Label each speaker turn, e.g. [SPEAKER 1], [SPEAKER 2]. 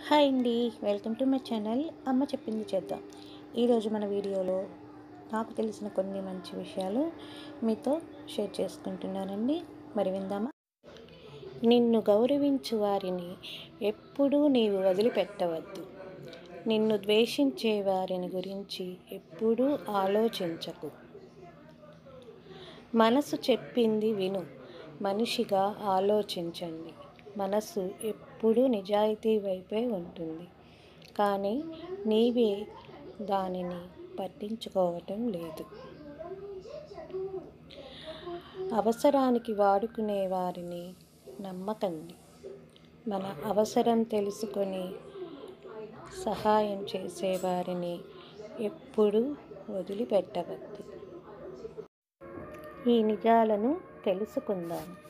[SPEAKER 1] hi అండి welcome to my channel అమ్మ చెప్పింది చేద్దాం ఈరోజు మన వీడియోలో నాకు తెలిసిన కొన్ని మంచి విషయాలు మీతో షేర్ చేసుకుంటున్నానండి మరి విందామా నిన్ను గౌరవించు వారిని ఎప్పుడూ నీవు వదిలిపెట్టవద్దు నిన్ను ద్వేషించే వారిని గురించి ఎప్పుడూ ఆలోచించకు మనసు చెప్పింది విను మనిషిగా ఆలోచించండి మనసు ఎప్పుడూ నిజాయితీ వైపే ఉంటుంది కానీ నీవే దానిని పట్టించుకోవటం లేదు అవసరానికి వాడుకునే వారిని నమ్మకండి మన అవసరం తెలుసుకొని సహాయం చేసేవారిని ఎప్పుడూ వదిలిపెట్టవద్దు ఈ నిజాలను తెలుసుకుందాం